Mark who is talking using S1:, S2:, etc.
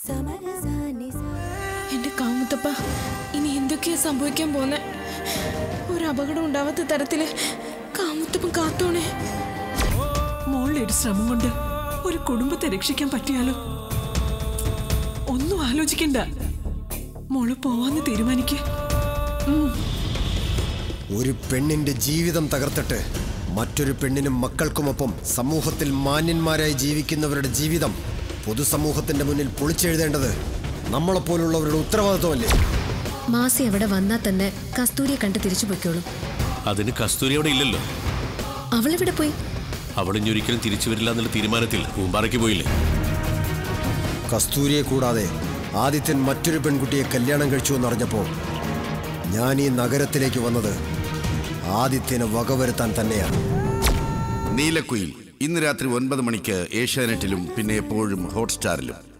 S1: എന്റെ കാമുത്തപ്പ ഇനി എന്തൊക്കെയാ സംഭവിക്കാൻ പോന്നെ ഒരു അപകടം ഉണ്ടാവാത്ത തരത്തില് കാമുത്തപ്പൻ കാത്തോണേ
S2: മോളുടെ ഒരു ശ്രമം കൊണ്ട് ഒരു കുടുംബത്തെ രക്ഷിക്കാൻ പറ്റിയാലോ ഒന്നും ആലോചിക്കണ്ട മോള് പോവാന്ന് തീരുമാനിക്കേ
S3: ഒരു പെണ്ണിന്റെ ജീവിതം തകർത്തിട്ട് മറ്റൊരു പെണ്ണിനും മക്കൾക്കുമൊപ്പം സമൂഹത്തിൽ മാന്യന്മാരായി ജീവിക്കുന്നവരുടെ ജീവിതം പൊതുസമൂഹത്തിന്റെ മുന്നിൽ പൊളിച്ചെഴുതേണ്ടത് നമ്മളെപ്പോലുള്ളവരുടെ ഉത്തരവാദിത്വമല്ലേ
S4: മാസി അവിടെ വന്നാൽ തന്നെ കസ്തൂരിയെ കണ്ട് തിരിച്ചു പൊയ്ക്കോളും
S5: അതിന് കസ്തൂരി അവിടെ ഇല്ലല്ലോ
S4: അവളെവിടെ പോയി
S5: അവളിനി ഒരിക്കലും തിരിച്ചു വരില്ല എന്നുള്ള തീരുമാനത്തിൽ പൂമ്പാറയ്ക്ക് പോയില്ലേ
S3: കസ്തൂരിയെ കൂടാതെ ആദിത്യൻ മറ്റൊരു പെൺകുട്ടിയെ കല്യാണം കഴിച്ചു എന്നറിഞ്ഞപ്പോൾ ഞാൻ ഈ നഗരത്തിലേക്ക് വന്നത് ആദിത്യനെ വകവരുത്താൻ തന്നെയാണ്
S6: നീലക്കുയിൽ ഇന്ന് രാത്രി ഒൻപത് മണിക്ക് ഏഷ്യാനെറ്റിലും പിന്നെ എപ്പോഴും ഹോട്ട്സ്റ്റാറിലും